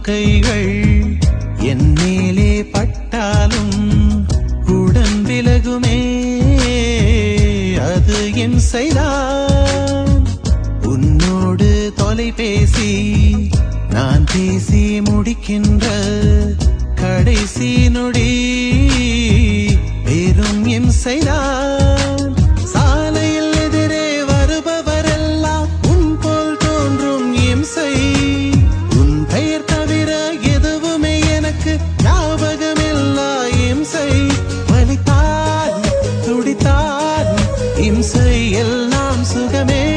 கைகள் என் மேலே பட்டாலும் உடன் விலகுமே அது என் செய்தான் உன்னோடு தொலைபேசி நான் பேசி முடிக்கின்ற கடைசி நொடி வெறும் என் செய்தான் சாலையில் எதிரே வருபவரெல்லாம் உன் போல் தோன்றும் இம்சை உன் பெயர் தவிர எதுவுமே எனக்கு ஞாபகமில்லா இம்சை வலித்தால் துடித்தால் இம்சை எல்லாம் சுகமே